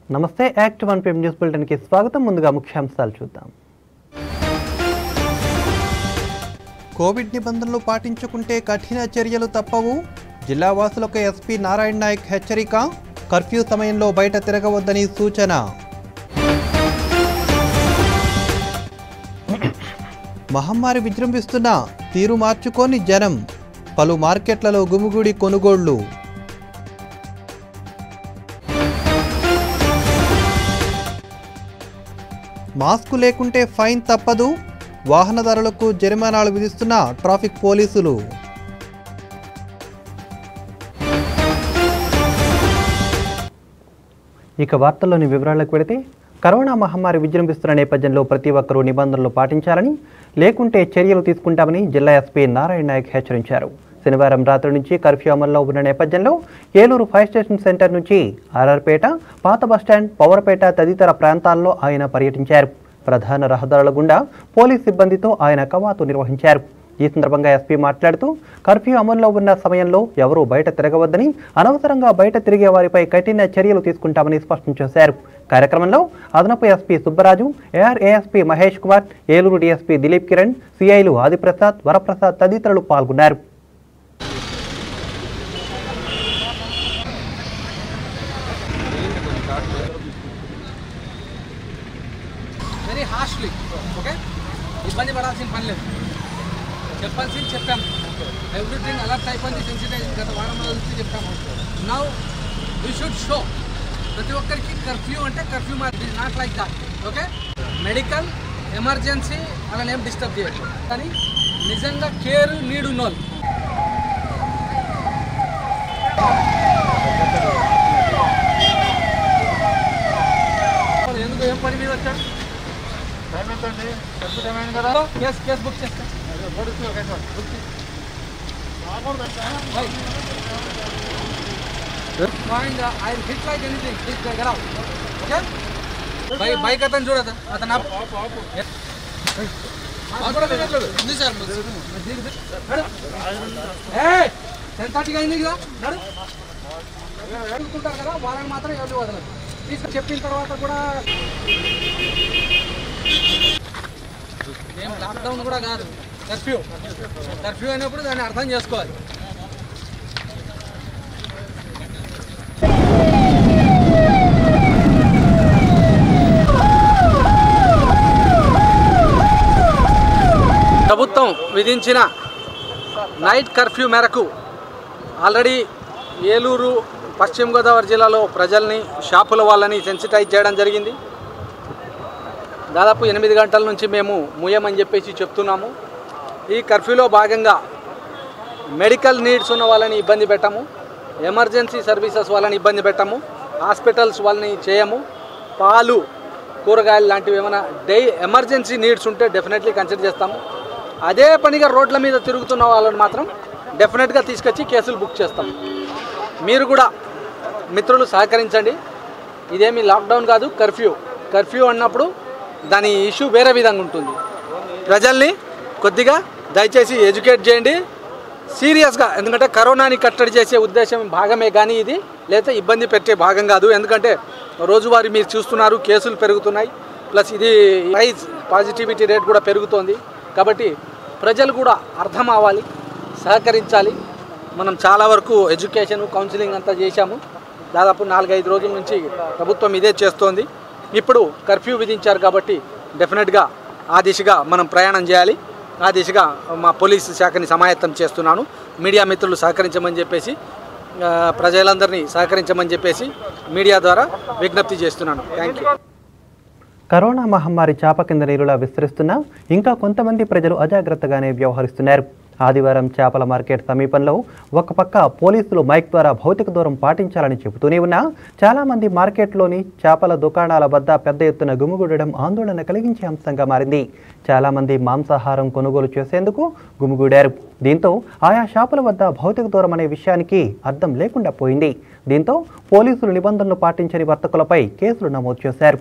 నమస్తే act one PM news బులెటిన్కి స్వాగతం ముందుగా ముఖ్యాంశాలు చూద్దాం కోవిడ్ నిబంధనలు పాటించుకుంటే కఠిన చర్యలు తప్పవు జిల్లా వాసులకు ఎస్పీ నారాయణ నాయక్ హెచ్చరిక కర్ఫ్యూ సమయంలో బయట తిరగవద్దని సూచన మహమ్మారి విజృంభిస్తున్న తీరు మార్చుకొని జనం పలు మార్కెట్లలో గుమిగూడి కొనుగోళ్లు మాస్కు లేకుంటే ఫైన్ తప్పదు వాహనదారులకు జరిమానాలు విధిస్తున్న ట్రాఫిక్ పోలీసులు ఇక వార్తల్లోని వివరాలకు వెళితే కరోనా మహమ్మారి విజృంభిస్తున్న నేపథ్యంలో ప్రతి ఒక్కరూ నిబంధనలు పాటించాలని లేకుంటే చర్యలు తీసుకుంటామని జిల్లా ఎస్పీ నారాయణ నాయక్ హెచ్చరించారు శనివారం రాత్రి నుంచి కర్ఫ్యూ అమల్లో ఉన్న నేపథ్యంలో ఏలూరు ఫైర్ స్టేషన్ సెంటర్ నుంచి ఆర్ఆర్పేట పాత బస్టాండ్ పవర్పేట తదితర ప్రాంతాల్లో ఆయన పర్యటించారు ప్రధాన రహదారుల గుండా పోలీస్ సిబ్బందితో ఆయన కవాతు నిర్వహించారు ఈ సందర్భంగా ఎస్పీ మాట్లాడుతూ కర్ఫ్యూ అమల్లో ఉన్న సమయంలో ఎవరూ బయట తిరగవద్దని అనవసరంగా బయట తిరిగే వారిపై కఠిన చర్యలు తీసుకుంటామని స్పష్టం చేశారు కార్యక్రమంలో అదనపు SP Subbaraju AR ASP Mahesh Kumar Eluru DSP Dilip Kiran సిఐలు ఆదిప్రసాద్ వరప్రసాద్ తదితరులు పాల్గొన్నారు వెరీ హార్ష్లీ ఓకే ఇబ్బంది పడాల్సిన పని లేదు చెప్పాల్సింది చెప్పాం ఎవ్రీథింగ్ అలర్ట్ అయిపోయింది సెన్సిటైజ్ గత వారం రోజుల నుంచి చెప్పాము నౌ వీ షుడ్ షో ప్రతి ఒక్కరికి కర్ఫ్యూ అంటే కర్ఫ్యూ మాది not like that okay medical emergency అలా ఏం డిస్టర్బ్ చేయదు కానీ నిజంగా కేర్ నీడ్ ఉన్నోళ్ళు ఎందుకు ఏం పని మీద వచ్చాడు కేసు కేసు బుక్ చేస్తా point I hit like anything please దగ్గర ఓకే బై బైక్ అతను చూడదా అతను ఆపు. ఉంది సార్ టెన్ థర్టీకి అయింది కదా నడు చూసుకుంటారు కదా వాళ్ళని మాత్రం ఎవరు వదలదు తీసుకు చెప్పిన తర్వాత కూడా ఏం లాక్డౌన్ కూడా కాదు కర్ఫ్యూ కర్ఫ్యూ అయినప్పుడు దాన్ని అర్థం చేసుకోవాలి ప్రభుత్వం విధించిన నైట్ కర్ఫ్యూ మేరకు ఆల్రెడీ ఏలూరు పశ్చిమ గోదావరి జిల్లాలో ప్రజల్ని షాపుల వాళ్ళని సెన్సిటైజ్ చేయడం జరిగింది దాదాపు ఎనిమిది గంటల నుంచి మేము ముయ్యమని చెప్పేసి చెప్తున్నాము ఈ కర్ఫ్యూలో భాగంగా మెడికల్ నీడ్స్ ఉన్న వాళ్ళని ఇబ్బంది పెట్టము ఎమర్జెన్సీ సర్వీసెస్ వాళ్ళని ఇబ్బంది పెట్టము హాస్పిటల్స్ వాళ్ళని చేయము పాలు కూరగాయలు లాంటివి ఏమైనా డై ఎమర్జెన్సీ నీడ్స్ ఉంటే డెఫినెట్లీ కన్సిడర్ చేస్తాము అదే పనిగా రోడ్ల మీద తిరుగుతున్న వాళ్ళని మాత్రం డెఫినెట్గా తీసుకొచ్చి కేసులు బుక్ చేస్తాం మీరు కూడా మిత్రులు సహకరించండి ఇదేమి లాక్డౌన్ కాదు కర్ఫ్యూ కర్ఫ్యూ అన్నప్పుడు దాని ఇష్యూ వేరే విధంగా ఉంటుంది ప్రజల్ని కొద్దిగా దయచేసి ఎడ్యుకేట్ చేయండి సీరియస్గా ఎందుకంటే కరోనాని కట్టడి చేసే ఉద్దేశం భాగమే కానీ ఇది లేదా ఇబ్బంది పెట్టే భాగం కాదు ఎందుకంటే రోజువారీ మీరు చూస్తున్నారు కేసులు పెరుగుతున్నాయి ప్లస్ ఇది ప్రైజ్ పాజిటివిటీ రేట్ కూడా పెరుగుతోంది కాబట్టి ప్రజలు కూడా అర్థం అవ్వాలి సహకరించాలి మనం చాలా వరకు ఎడ్యుకేషన్ కౌన్సిలింగ్ అంతా చేశాము దాదాపు నాలుగైదు రోజుల నుంచి ప్రభుత్వం ఇదే చేస్తోంది ఇప్పుడు కర్ఫ్యూ విధించారు కాబట్టి డెఫినెట్గా ఆ దిశగా మనం ప్రయాణం చేయాలి ఆ దిశగా మా పోలీసు శాఖని సమాయత్తం చేస్తున్నాను మీడియా మిత్రులు సహకరించమని చెప్పేసి ఆ, ప్రజలందరినీ సహకరించమని చెప్పేసి మీడియా ద్వారా విజ్ఞప్తి చేస్తున్నాను థ్యాంక్ యూ కరోనా మహమ్మారి చాప కింద నీరులా విస్తరిస్తున్నా ఇంకా కొంతమంది ప్రజలు అజాగ్రత్తగానే వ్యవహరిస్తున్నారు ఆదివారం చేపల మార్కెట్ సమీపంలో ఒక పక్క పోలీసులు మైక్ ద్వారా భౌతిక దూరం పాటించాలని చెబుతూనే ఉన్నా చాలామంది మార్కెట్లోని చేపల దుకాణాల వద్ద పెద్ద ఎత్తున గుమిగూడడం ఆందోళన కలిగించే అంశంగా మారింది చాలామంది మాంసాహారం కొనుగోలు చేసేందుకు గుమిగూడారు దీంతో ఆయా షాపుల వద్ద భౌతిక దూరం అనే విషయానికి అర్థం లేకుండా పోయింది దీంతో పోలీసులు నిబంధనలు పాటించని వర్తకులపై కేసులు నమోదు చేశారు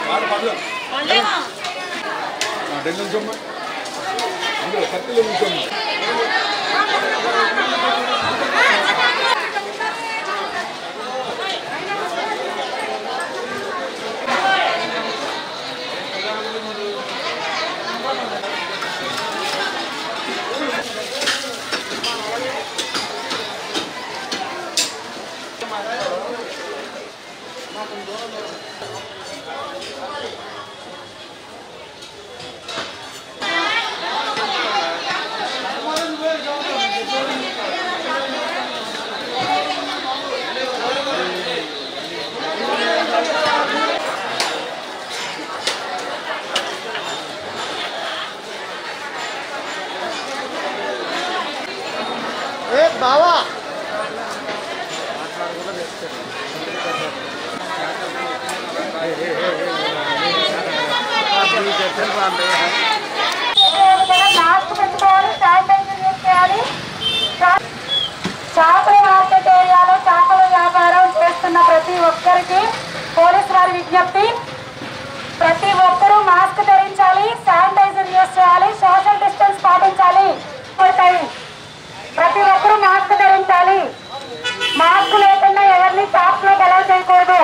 కూడా మాస్క్ పెట్టుకోవాలి శానిటైజర్ యూజ్ చేయాలి చా- చేపల మార్కెట్ ఏరియాలో చేపల వ్యాపారం చేస్తున్న ప్రతి ఒక్కరికి పోలీస్ వారి విజ్ఞప్తి ప్రతి ఒక్కరూ మాస్క్ ధరించాలి శానిటైజర్ యూజ్ చేయాలి సోషల్ డిస్టెన్స్ పాటించాలి పడతాయి ప్రతి ఒక్కరూ మాస్క్ ధరించాలి మాస్క్ లేకుండా ఎవరిని షాప్ లో గెలవ చేయకూడదు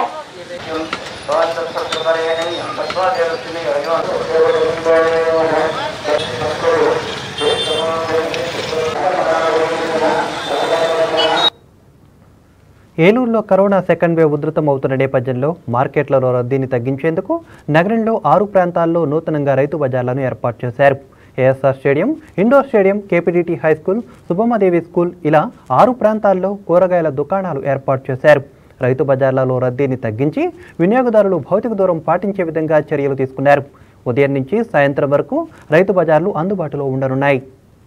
ఏలూరులో కరోనా సెకండ్ వేవ్ ఉధృతం అవుతున్న నేపథ్యంలో మార్కెట్లలో రద్దీని తగ్గించేందుకు నగరంలో ఆరు ప్రాంతాల్లో నూతనంగా రైతు బజార్లను ఏర్పాటు చేశారు ASR stadium indoor stadium KPDT high school Subbammadevi school ఇలా ఆరు ప్రాంతాల్లో కూరగాయల దుకాణాలు ఏర్పాటు చేశారు రైతు బజార్లలో రద్దీని తగ్గించి వినియోగదారులు భౌతిక దూరం పాటించే విధంగా చర్యలు తీసుకున్నారు ఉదయం నుంచి సాయంత్రం వరకు రైతు బజార్లు అందుబాటులో ఉండనున్నాయి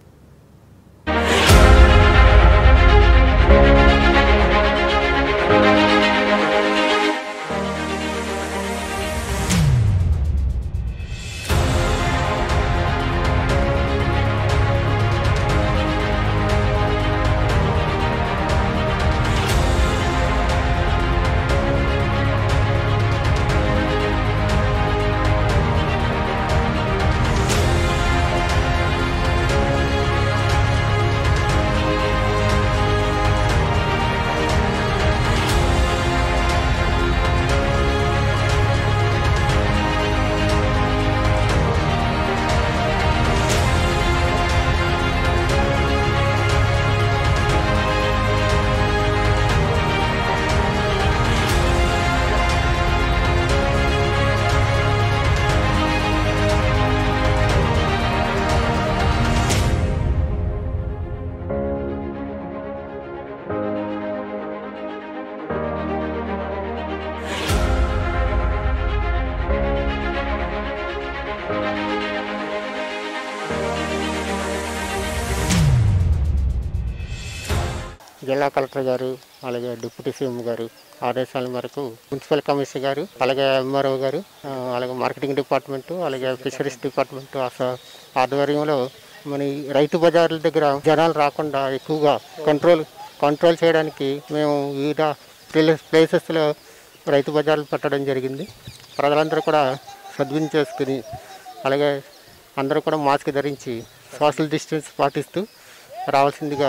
జిల్లా కలెక్టర్ గారు అలాగే డిప్యూటీ సీఎం గారు ఆదేశాల మేరకు మున్సిపల్ కమిషనర్ గారు అలాగే ఎంఆర్ఓ గారు ఆ, అలాగే మార్కెటింగ్ డిపార్ట్మెంట్ అలాగే ఫిషరీస్ డిపార్ట్మెంట్ ఆస- ఆధ్వర్యంలో మన ఈ రైతు బజార్ల దగ్గర జనాలు రాకుండా ఎక్కువగా కంట్రోల్ కంట్రోల్ చేయడానికి మేము వివిధ ప్లేస్ ప్లేసెస్లో రైతు బజార్లు పెట్టడం జరిగింది ప్రజలందరూ కూడా సద్వినియోగం చేసుకుని అలాగే అందరూ కూడా మాస్క్ ధరించి సోషల్ డిస్టెన్స్ పాటిస్తూ రావాల్సిందిగా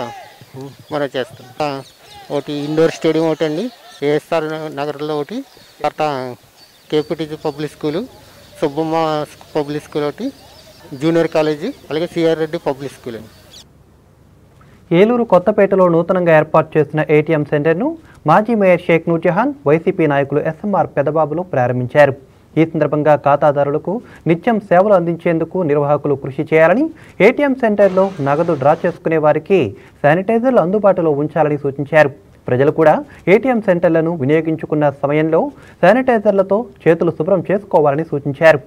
మనం చేస్తాం ఆ, ఒకటి ఇండోర్ స్టేడియం ఒకటి అండి ఏఎస్ఆర్ నగర్లో ఒకటి తర్వాత KPTG public school Subbamma public school ఒకటి జూనియర్ కాలేజీ అలాగే సిఆర్ రెడ్డి పబ్లిక్ స్కూల్ అండి ఏలూరు కొత్తపేటలో నూతనంగా ఏర్పాటు చేసిన ఏటీఎం సెంటర్ను మాజీ మేయర్ షేక్ నూర్జహాన్ వైసీపీ నాయకులు ఎస్ఎంఆర్ పెదబాబులు ప్రారంభించారు ఈ సందర్భంగా ఖాతాదారులకు నిత్యం సేవలు అందించేందుకు నిర్వాహకులు కృషి చేయాలని ఏటీఎం సెంటర్లో నగదు డ్రా చేసుకునే వారికి శానిటైజర్లు అందుబాటులో ఉంచాలని సూచించారు ప్రజలు కూడా ఏటీఎం సెంటర్లను వినియోగించుకున్న సమయంలో శానిటైజర్లతో చేతులు శుభ్రం చేసుకోవాలని సూచించారు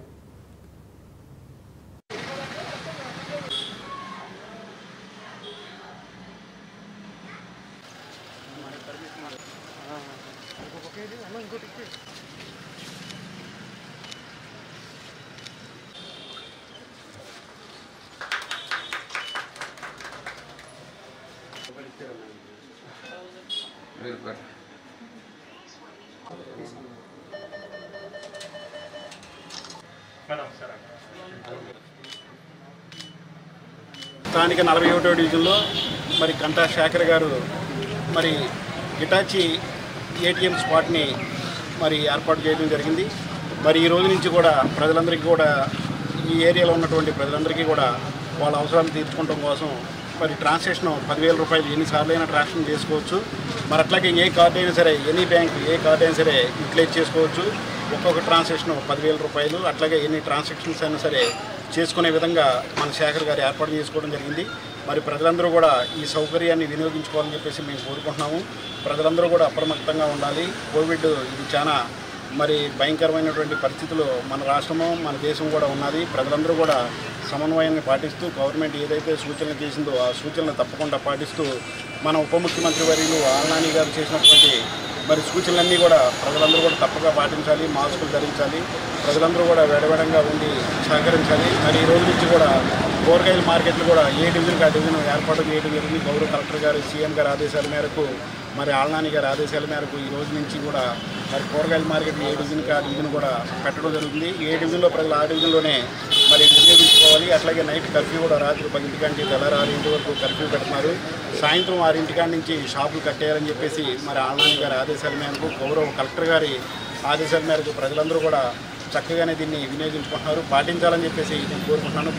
స్థానిక నలభై ఒకటో డివిజన్లో మరి కంటా శేఖర్ గారు మరి హిటాచి ఏటీఎం స్పాట్ని మరి ఏర్పాటు చేయడం జరిగింది మరి ఈ రోజు నుంచి కూడా ప్రజలందరికీ కూడా ఈ ఏరియాలో ఉన్నటువంటి ప్రజలందరికీ కూడా వాళ్ళ అవసరాలు తీర్చుకోవడం కోసం మరి ట్రాన్సాక్షన్ పదివేల రూపాయలు ఎన్నిసార్లు అయినా ట్రాన్సాక్షన్ చేసుకోవచ్చు మరి అట్లాగే ఏ కార్డు అయినా సరే ఎనీ బ్యాంక్ ఏ కార్డు అయినా సరే యూటిలైజ్ చేసుకోవచ్చు ఒక్కొక్క ట్రాన్సాక్షన్ పదివేల రూపాయలు అట్లాగే ఎన్ని ట్రాన్సాక్షన్స్ అయినా సరే చేసుకునే విధంగా మన శేఖర్ గారు ఏర్పాటు చేసుకోవడం జరిగింది మరి ప్రజలందరూ కూడా ఈ సౌకర్యాన్ని వినియోగించుకోవాలని చెప్పేసి మేము కోరుకుంటున్నాము ప్రజలందరూ కూడా అప్రమత్తంగా ఉండాలి కోవిడ్ ఇది చాలా మరి భయంకరమైనటువంటి పరిస్థితులు మన రాష్ట్రము మన దేశం కూడా ఉన్నది ప్రజలందరూ కూడా సమన్వయాన్ని పాటిస్తూ గవర్నమెంట్ ఏదైతే సూచనలు చేసిందో ఆ సూచనలు తప్పకుండా పాటిస్తూ మన ఉప ముఖ్యమంత్రి వర్యులు ఆల్నాని గారు చేసినటువంటి మరి సూచనలన్నీ కూడా ప్రజలందరూ కూడా తప్పగా పాటించాలి మాస్కులు ధరించాలి ప్రజలందరూ కూడా వేడవేడంగా ఉండి సహకరించాలి మరి ఈ రోజు నుంచి కూడా కూరగాయల మార్కెట్లు కూడా ఏ డివిజన్కి ఆ డివిజన్ ఏర్పాటు చేయడం జరిగింది గౌరవ కలెక్టర్ గారు సీఎం గారి ఆదేశాల మేరకు మరి ఆళ్నాని గారి ఆదేశాల మేరకు ఈ రోజు నుంచి కూడా మరి కూరగాయల మార్కెట్ ఏ డివిజన్కి ఆ డివిజన్ కూడా పెట్టడం జరుగుతుంది ఏ డివిజన్లో ప్రజలు ఆ డివిజన్లోనే మరి వినియోగించుకోవాలి అట్లాగే నైట్ కర్ఫ్యూ కూడా రాత్రి పదింటి కంటే తెల్లారి ఆరింటి వరకు కర్ఫ్యూ పెడుతున్నారు సాయంత్రం ఆరింటి కాడి నుంచి షాపులు కట్టేయాలని చెప్పేసి మరి ఆళ్నాని గారి ఆదేశాల మేరకు గౌరవ కలెక్టర్ గారి ఆదేశాల మేరకు ప్రజలందరూ కూడా చక్కగానే దీన్ని వినియోగించుకుంటున్నారు పాటించాలని చెప్పేసి నేను కోరుకుంటున్నాను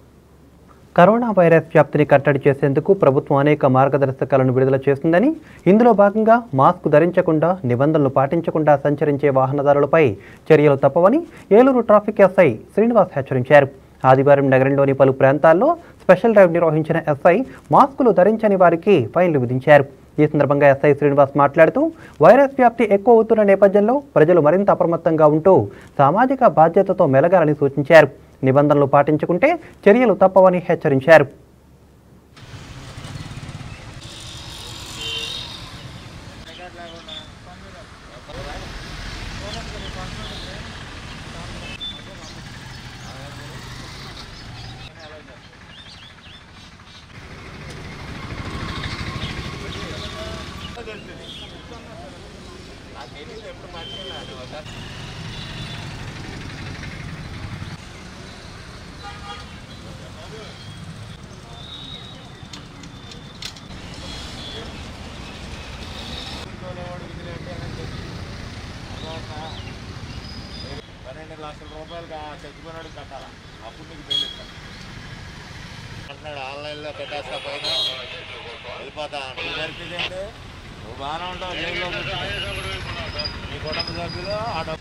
కరోనా వైరస్ వ్యాప్తిని కట్టడి చేసేందుకు ప్రభుత్వం అనేక మార్గదర్శకాలను విడుదల చేస్తుందని ఇందులో భాగంగా మాస్క్ ధరించకుండా నిబంధనలు పాటించకుండా సంచరించే వాహనదారులపై చర్యలు తప్పవని ఏలూరు ట్రాఫిక్ ఎస్ఐ శ్రీనివాస్ హెచ్చరించారు ఆదివారం నగరంలోని పలు ప్రాంతాల్లో స్పెషల్ డ్రైవ్ నిర్వహించిన ఎస్ఐ మాస్కులు ధరించని వారికి ఫైన్లు విధించారు ఈ సందర్భంగా ఎస్ఐ శ్రీనివాస్ మాట్లాడుతూ వైరస్ వ్యాప్తి ఎక్కువ అవుతున్న నేపథ్యంలో ప్రజలు మరింత అప్రమత్తంగా ఉంటూ సామాజిక బాధ్యతతో మెలగాలని సూచించారు నిబంధనలు పాటించుకుంటే చర్యలు తప్పవని హెచ్చరించారు పన్నెండు లక్షల రూపాయలు చచ్చిపోయినాడు కట్టాలా అప్పుడు నీకు బెయిల్ ఇస్తాను అంటున్నాడు ఆన్లైన్లో పెట్టేస్తా పైన వెళ్ళిపోతా నువ్వు పరిస్థితి ఏంటి నువ్వు బాగానే ఉంటావు జైల్లో కూర్చొని. నీ కుటుంబ సభ్యులు ఆ డబ్బు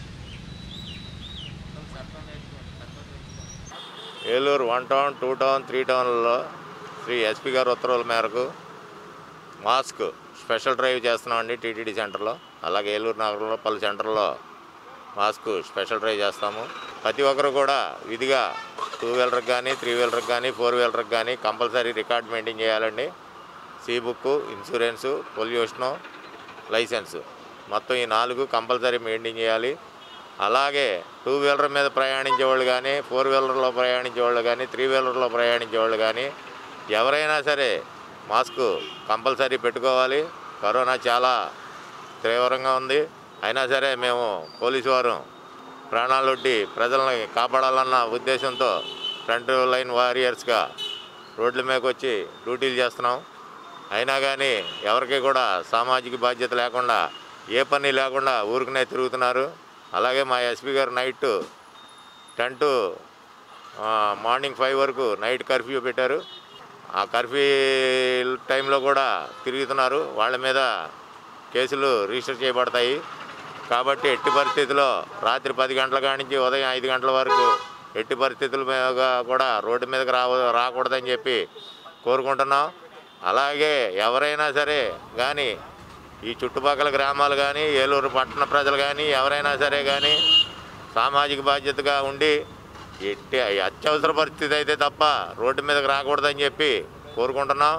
Eluru one town two town three టౌన్లలో శ్రీ ఎస్పీ గారి ఉత్తర్వుల మేరకు మాస్క్ స్పెషల్ డ్రైవ్ చేస్తున్నామండి టీటీడీ సెంటర్లో అలాగే ఏలూరు నగరంలో పలు సెంటర్లో మాస్క్ స్పెషల్ డ్రైవ్ చేస్తాము ప్రతి ఒక్కరు కూడా విధిగా టూ వీలర్కి కానీ త్రీ వీలర్కి కానీ ఫోర్ వీలర్కి కానీ కంపల్సరీ రికార్డ్ మెయింటైన్ చేయాలండి C book insurance pollution licence మొత్తం ఈ నాలుగు కంపల్సరీ మెయింటైన్ చేయాలి అలాగే టూ వీలర్ మీద ప్రయాణించే వాళ్ళు కానీ ఫోర్ వీలర్లో ప్రయాణించే వాళ్ళు కానీ త్రీ వీలర్లో ప్రయాణించే వాళ్ళు కానీ ఎవరైనా సరే మాస్క్ కంపల్సరీ పెట్టుకోవాలి కరోనా చాలా తీవ్రంగా ఉంది అయినా సరే మేము పోలీసు వారు ప్రాణాలొడ్డి ప్రజల్ని కాపాడాలన్న ఉద్దేశంతో ఫ్రంట్ లైన్ వారియర్స్గా రోడ్ల మీదకి వచ్చి డ్యూటీలు చేస్తున్నాం అయినా కానీ ఎవరికి కూడా సామాజిక బాధ్యత లేకుండా ఏ పని లేకుండా ఊరికనే తిరుగుతున్నారు అలాగే మా ఎస్పీ గారు night ten to uh, morning five వరకు నైట్ కర్ఫ్యూ పెట్టారు ఆ కర్ఫ్యూ టైంలో కూడా తిరుగుతున్నారు వాళ్ళ మీద కేసులు రిజిస్టర్ చేయబడతాయి కాబట్టి ఎట్టి పరిస్థితిలో రాత్రి పది గంటల కాడి నుంచి ఉదయం ఐదు గంటల వరకు ఎట్టి పరిస్థితుల మీద కూడా రోడ్డు మీదకి రావ రాకూడదని చెప్పి కోరుకుంటున్నాం అలాగే ఎవరైనా సరే కానీ ఈ చుట్టుపక్కల గ్రామాలు కానీ ఏలూరు పట్టణ ప్రజలు కానీ ఎవరైనా సరే కానీ సామాజిక బాధ్యతగా ఉండి ఎట్టి అత్యవసర పరిస్థితి అయితే తప్ప రోడ్డు మీదకి రాకూడదని చెప్పి కోరుకుంటున్నాం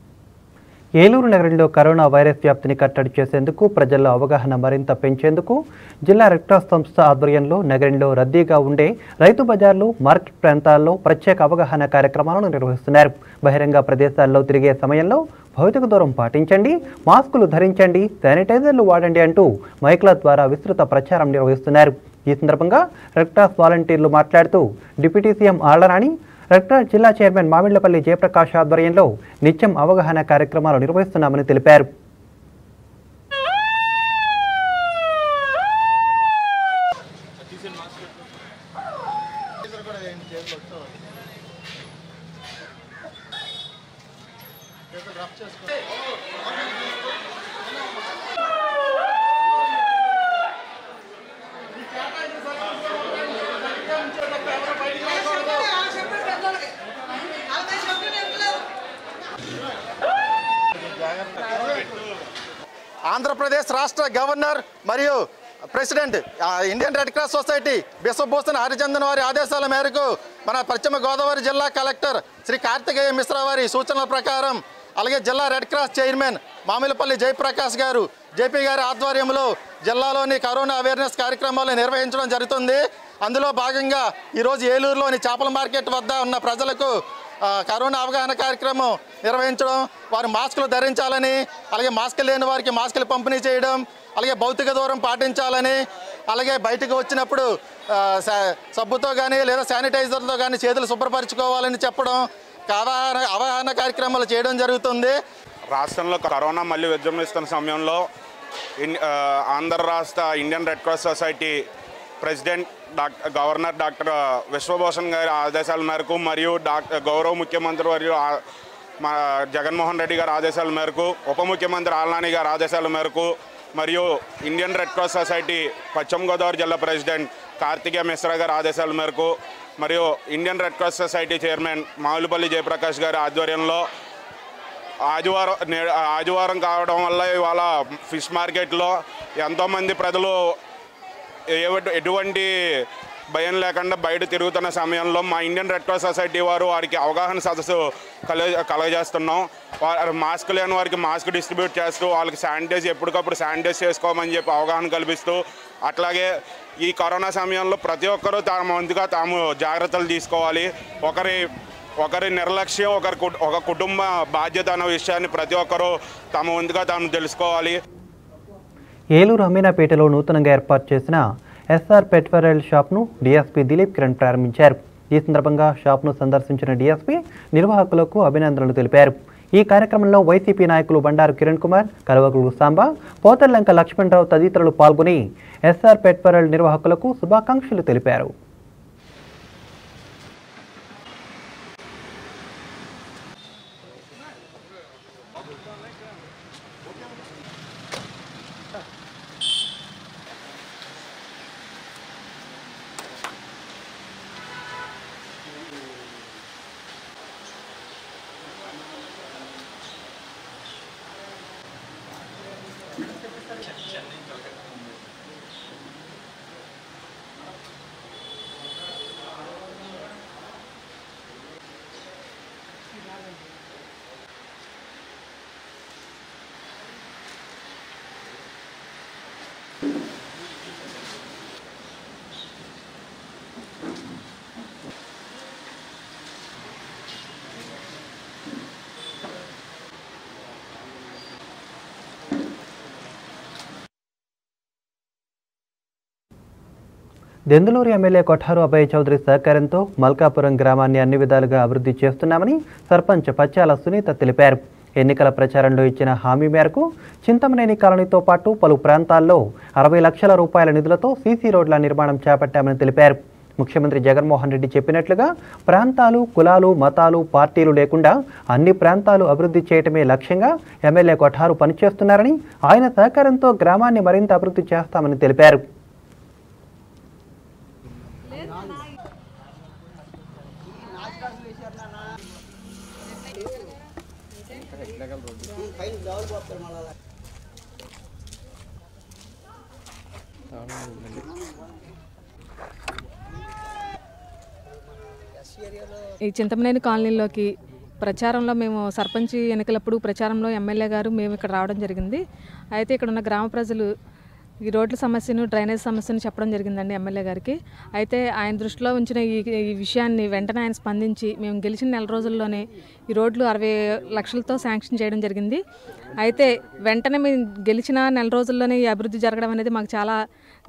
ఏలూరు నగరంలో కరోనా వైరస్ వ్యాప్తిని కట్టడి చేసేందుకు ప్రజల్లో అవగాహన మరింత పెంచేందుకు జిల్లా రెడ్ క్రాస్ సంస్థ ఆధ్వర్యంలో నగరంలో రద్దీగా ఉండే రైతు బజార్లు మార్కెట్ ప్రాంతాల్లో ప్రత్యేక అవగాహన కార్యక్రమాలను నిర్వహిస్తున్నారు బహిరంగ ప్రదేశాల్లో తిరిగే సమయంలో భౌతిక దూరం పాటించండి మాస్కులు ధరించండి శానిటైజర్లు వాడండి అంటూ మైక్ల ద్వారా విస్తృత ప్రచారం నిర్వహిస్తున్నారు ఈ సందర్భంగా రెడ్ క్రాస్ వాలంటీర్లు మాట్లాడుతూ deputy CM Alla Nani red cross జిల్లా చైర్మన్ మామిళ్లపల్లి జయప్రకాష్ ఆధ్వర్యంలో నిత్యం అవగాహన కార్యక్రమాలు నిర్వహిస్తున్నామని తెలిపారు ఆంధ్రప్రదేశ్ రాష్ట్ర గవర్నర్ మరియు president uh, Indian red cross society Biswabhusan Harichandan వారి ఆదేశాల మేరకు మన పశ్చిమ గోదావరి జిల్లా కలెక్టర్ శ్రీ కార్తికేయ మిశ్రా వారి సూచనల ప్రకారం అలాగే జిల్లా red cross chairman Mamillapalli Jayaprakash గారు జేపీ గారి ఆధ్వర్యంలో జిల్లాలోని కరోనా అవేర్నెస్ కార్యక్రమాలు నిర్వహించడం జరుగుతుంది అందులో భాగంగా ఈరోజు ఏలూరులోని చేపల మార్కెట్ వద్ద ఉన్న ప్రజలకు ఆ, కరోనా అవగాహన కార్యక్రమం నిర్వహించడం వారు మాస్కులు ధరించాలని అలాగే మాస్క్ లేని వారికి మాస్కులు పంపిణీ చేయడం అలాగే భౌతిక దూరం పాటించాలని అలాగే బయటకు వచ్చినప్పుడు ఆ, స- సబ్బుతో కానీ లేదా శానిటైజర్తో కానీ చేతులు శుభ్రపరచుకోవాలని చెప్పడం అవగాహన అవగాహన కార్యక్రమాలు చేయడం జరుగుతుంది రాష్ట్రంలో కరోనా మళ్ళీ విజృంభిస్తున్న సమయంలో ఇన్ ఆ, ఆంధ్ర రాష్ట్ర Indian red cross society president doctor governor doctor Vishwabhushan గారి ఆదేశాల మేరకు మరియు డాక్టర్ గౌరవ ముఖ్యమంత్రి వర్యులు ఆ- మా జగన్మోహన్ రెడ్డి గారి ఆదేశాల మేరకు ఉప ముఖ్యమంత్రి ఆల్నాని గారి ఆదేశాల మేరకు మరియు ఇండియన్ రెడ్ క్రాస్ సొసైటీ పశ్చిమ గోదావరి జిల్లా ప్రెసిడెంట్ కార్తికేయ మిశ్రా గారి ఆదేశాల మేరకు మరియు Indian red cross society chairman Mavulapalli Jayaprakash గారి ఆధ్వర్యంలో ఆదివారం నే- ఆదివారం కావడం వల్ల ఇవాళ ఫిష్ మార్కెట్లో ఎంతోమంది ప్రజలు ఏ- ఎటువంటి భయం లేకుండా బయట తిరుగుతున్న సమయంలో మా ఇండియన్ రెడ్ క్రాస్ సొసైటీ వారు వారికి అవగాహన సదస్సు కల కలగజేస్తున్నాం వారు మాస్క్ లేని వారికి మాస్క్ డిస్ట్రిబ్యూట్ చేస్తూ వాళ్ళకి శానిటైజ్ ఎప్పటికప్పుడు శానిటైజ్ చేసుకోమని చెప్పి అవగాహన కల్పిస్తూ అట్లాగే ఈ కరోనా సమయంలో ప్రతి ఒక్కరూ తమ వంతుగా తాము జాగ్రత్తలు తీసుకోవాలి ఒకరి ఒకరి నిర్లక్ష్యం ఒకరి కు- ఒక కుటుంబ బాధ్యత అన్న విషయాన్ని ప్రతి ఒక్కరూ తమ వంతుగా తాము తెలుసుకోవాలి ఏలూరు అమీనాపేటలో నూతనంగా ఏర్పాటు చేసిన ఎస్ఆర్ పెట్వరల్ షాప్ను డీఎస్పీ దిలీప్ కిరణ్ ప్రారంభించారు ఈ సందర్భంగా షాప్ను సందర్శించిన డీఎస్పీ నిర్వాహకులకు అభినందనలు తెలిపారు ఈ కార్యక్రమంలో వైసీపీ నాయకులు బండారు కిరణ్ కుమార్ కలవకులు సాంబా పోతర్లంక లక్ష్మణరావు తదితరులు పాల్గొని ఎస్ఆర్ పెట్వరల్ నిర్వాహకులకు శుభాకాంక్షలు తెలిపారు దెందులూరు ఎమ్మెల్యే కొఠారు అభయ్ చౌదరి సహకారంతో మల్కాపురం గ్రామాన్ని అన్ని విధాలుగా అభివృద్ధి చేస్తున్నామని సర్పంచ్ పచ్చాల సునీత తెలిపారు ఎన్నికల ప్రచారంలో ఇచ్చిన హామీ మేరకు చింతమనేని కాలనీతో పాటు పలు ప్రాంతాల్లో అరవై లక్షల రూపాయల నిధులతో సీసీ రోడ్ల నిర్మాణం చేపట్టామని తెలిపారు ముఖ్యమంత్రి జగన్మోహన్ రెడ్డి చెప్పినట్లుగా ప్రాంతాలు కులాలు మతాలు పార్టీలు లేకుండా అన్ని ప్రాంతాలు అభివృద్ధి చేయటమే లక్ష్యంగా ఎమ్మెల్యే కొఠారు పనిచేస్తున్నారని ఆయన సహకారంతో గ్రామాన్ని మరింత అభివృద్ధి చేస్తామని తెలిపారు ఈ చింతమనేని కాలనీలోకి ప్రచారంలో మేము సర్పంచ్ ఎన్నికలప్పుడు ప్రచారంలో ఎమ్మెల్యే గారు మేము ఇక్కడ రావడం జరిగింది అయితే ఇక్కడ ఉన్న గ్రామ ప్రజలు ఈ రోడ్ల సమస్యను డ్రైనేజ్ సమస్యను చెప్పడం జరిగిందండి ఎమ్మెల్యే గారికి అయితే ఆయన దృష్టిలో ఉంచిన ఈ ఈ విషయాన్ని వెంటనే ఆయన స్పందించి మేము గెలిచిన నెల రోజుల్లోనే ఈ రోడ్లు అరవై లక్షలతో శాంక్షన్ చేయడం జరిగింది అయితే వెంటనే మేము గెలిచిన నెల రోజుల్లోనే ఈ అభివృద్ధి జరగడం అనేది మాకు చాలా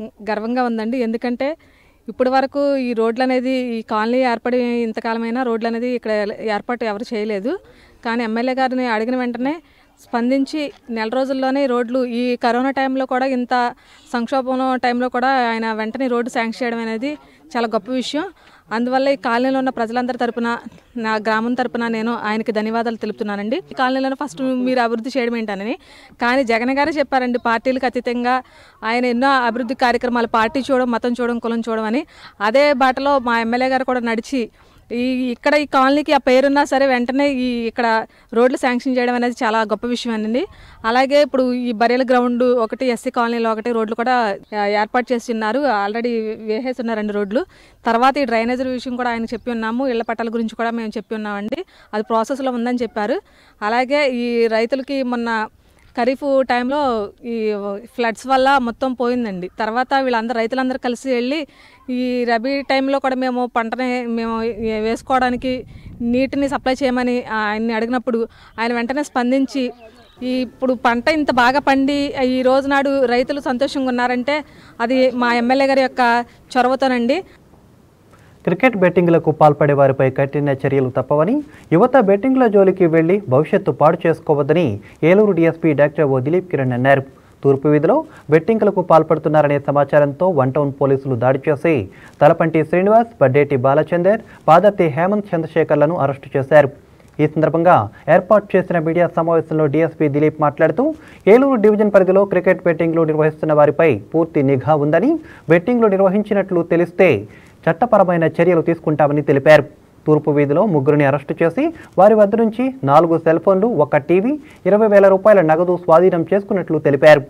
గర్వంగా ఉందండి ఎందుకంటే ఇప్పటి వరకు ఈ రోడ్లు అనేది ఈ కాలనీ ఏర్పడి ఇంతకాలమైనా రోడ్లు అనేది ఇక్కడ ఏర్పాటు ఎవరు చేయలేదు కానీ ఎమ్మెల్యే గారిని అడిగిన వెంటనే స్పందించి నెల రోజుల్లోనే ఈ రోడ్లు ఈ కరోనా టైంలో కూడా ఇంత సంక్షోభం టైంలో కూడా ఆయన వెంటనే రోడ్డు శాంక్షన్ చేయడం అనేది చాలా గొప్ప విషయం అందువల్ల ఈ కాలనీలో ఉన్న ప్రజలందరి తరపున నా గ్రామం తరపున నేను ఆయనకి ధన్యవాదాలు తెలుపుతున్నానండి ఈ కాలనీలో ఫస్ట్ మీరు అభివృద్ధి చేయడం ఏంటని కానీ జగన్ గారే చెప్పారండి పార్టీలకు అతీతంగా ఆయన ఎన్నో అభివృద్ధి కార్యక్రమాలు పార్టీ చూడడం మతం చూడడం కులం చూడడం అని అదే బాటలో మా ఎమ్మెల్యే గారు కూడా నడిచి ఈ ఇక్కడ ఈ కాలనీకి ఆ పేరున్నా సరే వెంటనే ఈ ఇక్కడ రోడ్లు శాంక్షన్ చేయడం అనేది చాలా గొప్ప విషయం అండి అలాగే ఇప్పుడు ఈ బరేల గ్రౌండ్ ఒకటి ఎస్సీ కాలనీలో ఒకటి రోడ్లు కూడా ఆ, ఏర్పాటు చేసి ఉన్నారు ఆల్రెడీ వేసేసి ఉన్నారండి రోడ్లు తర్వాత ఈ డ్రైనేజీ విషయం కూడా ఆయన చెప్పి ఉన్నాము ఇళ్ల పట్టాల గురించి కూడా మేము చెప్పి ఉన్నామండి అది ప్రాసెస్లో ఉందని చెప్పారు అలాగే ఈ రైతులకి మొన్న ఖరీఫ్ టైంలో ఈ ఫ్లడ్స్ వల్ల మొత్తం పోయిందండి తర్వాత వీళ్ళందరూ రైతులందరూ కలిసి వెళ్ళి ఈ రబీ టైంలో కూడా మేము పంటని మేము వేసుకోవడానికి నీటిని సప్లై చేయమని ఆయన్ని అడిగినప్పుడు ఆయన వెంటనే స్పందించి ఈ ఇప్పుడు పంట ఇంత బాగా పండి ఈ రోజు నాడు రైతులు సంతోషంగా ఉన్నారంటే అది మా ఎమ్మెల్యే గారి యొక్క చొరవతోనండి క్రికెట్ బెట్టింగ్లకు పాల్పడే వారిపై కఠిన చర్యలు తప్పవని యువత బెట్టింగ్ల జోలికి వెళ్లి భవిష్యత్తు పాడు చేసుకోవద్దని Eluru DSP doctor O Dilip Kiran అన్నారు తూర్పు వీధిలో బెట్టింగ్లకు పాల్పడుతున్నారనే సమాచారంతో వన్ టౌన్ పోలీసులు దాడి చేసి తలపంటి శ్రీనివాస్ బడ్డేటి బాలచందర్ పాదర్తి హేమంత్ చంద్రశేఖర్లను అరెస్టు చేశారు ఈ సందర్భంగా ఏర్పాటు చేసిన మీడియా సమావేశంలో డీఎస్పీ దిలీప్ మాట్లాడుతూ ఏలూరు డివిజన్ పరిధిలో క్రికెట్ బెట్టింగ్లు నిర్వహిస్తున్న వారిపై పూర్తి నిఘా ఉందని బెట్టింగ్లు నిర్వహించినట్లు తెలిస్తే చట్టపరమైన చర్యలు తీసుకుంటామని తెలిపారు తూర్పు వీధిలో ముగ్గురిని అరెస్టు చేసి వారి వద్ద నుంచి నాలుగు సెల్ ఫోన్లు ఒక టీవీ ఇరవై వేల రూపాయల నగదు స్వాధీనం చేసుకున్నట్లు తెలిపారు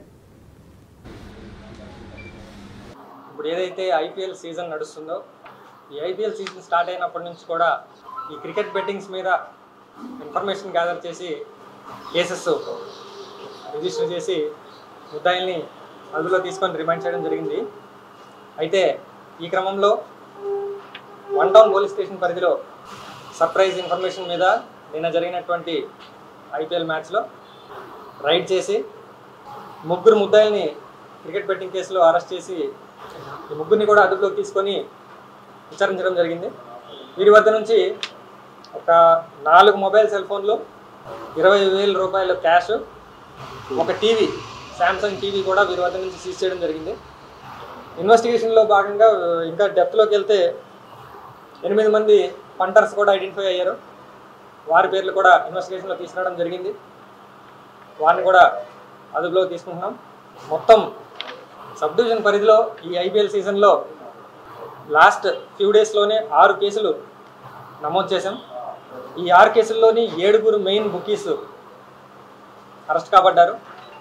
ఇప్పుడు ఏదైతే ఐపీఎల్ సీజన్ నడుస్తుందో ఈ ఐపీఎల్ సీజన్ స్టార్ట్ అయినప్పటి నుంచి కూడా ఈ క్రికెట్ బెట్టింగ్స్ మీద ఇన్ఫర్మేషన్ గ్యాదర్ చేసి కేసెస్ రిజిస్టర్ చేసి ముద్దాయిల్ని అదుపులో తీసుకొని రిమైండ్ చేయడం జరిగింది అయితే ఈ క్రమంలో వన్ టౌన్ పోలీస్ స్టేషన్ పరిధిలో సర్ప్రైజ్ ఇన్ఫర్మేషన్ మీద నిన్న జరిగినటువంటి ఐపీఎల్ మ్యాచ్లో రైడ్ చేసి ముగ్గురు ముద్దాయిల్ని క్రికెట్ బెట్టింగ్ కేసులో అరెస్ట్ చేసి ఈ ముగ్గురిని కూడా అదుపులోకి తీసుకొని విచారించడం జరిగింది వీరి వద్ద నుంచి ఒక నాలుగు మొబైల్ సెల్ ఫోన్లు ఇరవై వేల రూపాయల క్యాష్ ఒక టీవీ శాంసంగ్ టీవీ కూడా వీరి వద్ద నుంచి సీజ్ చేయడం జరిగింది ఇన్వెస్టిగేషన్లో భాగంగా ఇంకా డెప్త్లోకి వెళ్తే ఎనిమిది మంది పంటర్స్ కూడా ఐడెంటిఫై అయ్యారు వారి పేర్లు కూడా ఇన్వెస్టిగేషన్లో తీసుకురావడం జరిగింది వారిని కూడా అదుపులో తీసుకుంటున్నాం మొత్తం సబ్ డివిజన్ పరిధిలో ఈ ఐపీఎల్ సీజన్లో లాస్ట్ ఫ్యూ డేస్లోనే ఆరు కేసులు నమోదు చేశాం ఈ ఆరు కేసుల్లోని ఏడుగురు మెయిన్ బుకీస్ అరెస్ట్ కాబడ్డారు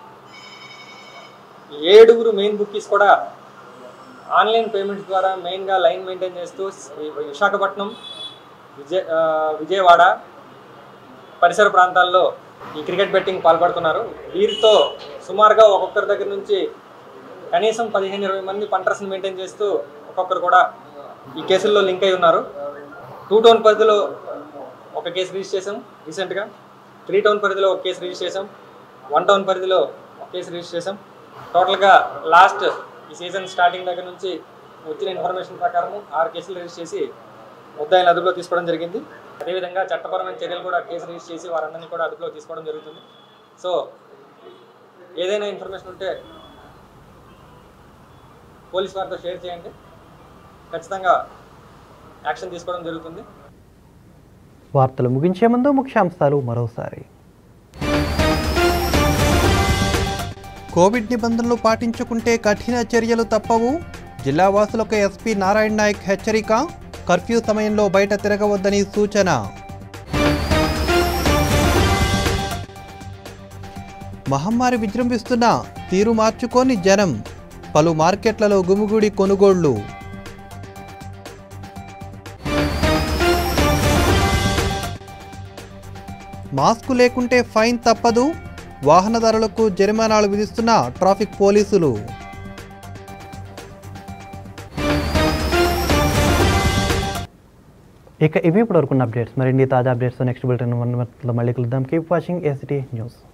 ఈ ఏడుగురు మెయిన్ బుకీస్ కూడా ఆన్లైన్ పేమెంట్స్ ద్వారా మెయిన్గా లైన్ మెయింటైన్ చేస్తూ విశాఖపట్నం విజయ ఆ, విజయవాడ పరిసర ప్రాంతాల్లో ఈ క్రికెట్ బెట్టింగ్ పాల్పడుతున్నారు వీరితో సుమారుగా ఒక్కొక్కరి దగ్గర నుంచి కనీసం పదిహేను ఇరవై మంది పంటర్స్ని మెయింటైన్ చేస్తూ ఒక్కొక్కరు కూడా ఈ కేసుల్లో లింక్ అయి ఉన్నారు టూ టౌన్ పరిధిలో ఒక కేసు రిజిస్టర్ చేసాం రీసెంట్గా త్రీ టౌన్ పరిధిలో ఒక కేసు రిజిస్టర్ చేసాం వన్ టౌన్ పరిధిలో ఒక కేసు రిజిస్టర్ చేసాం టోటల్గా లాస్ట్ ఈ సీజన్ స్టార్టింగ్ దగ్గర నుంచి వచ్చిన ఇన్ఫర్మేషన్ ప్రకారం ఆరు కేసులు రిజిస్టర్ చేసి ముద్దాయిలను అదుపులో తీసుకోవడం జరిగింది అదేవిధంగా చట్టపరమైన చర్యలు కూడా కేసు రిజిస్టర్ చేసి వారందరినీ కూడా అదుపులో తీసుకోవడం జరుగుతుంది సో ఏదైనా ఇన్ఫర్మేషన్ ఉంటే పోలీస్ వారితో షేర్ చేయండి ఖచ్చితంగా యాక్షన్ తీసుకోవడం జరుగుతుంది వార్తలు ముగించే ముందు ముఖ్యాంశాలు మరోసారి కోవిడ్ నిబంధనలు పాటించుకుంటే కఠిన చర్యలు తప్పవు జిల్లా వాసులకు ఎస్పీ నారాయణ నాయక్ హెచ్చరిక కర్ఫ్యూ సమయంలో బయట తిరగవద్దని సూచన మహమ్మారి విజృంభిస్తున్న తీరు మార్చుకొని జనం పలు మార్కెట్లలో గుమిగూడి కొనుగోళ్లు మాస్కు లేకుంటే ఫైన్ తప్పదు వాహనదారులకు జరిమానాలు విధిస్తున్న ట్రాఫిక్ పోలీసులు ఇక ఇవి ఇప్పుడు వరకున్న అప్డేట్స్ మరిన్ని తాజా అప్డేట్స్ నెక్స్ట్ బులెటిన్ వన్ మళ్ళీ కలుద్దాం కీప్ వాచింగ్ ఏసిటీ న్యూస్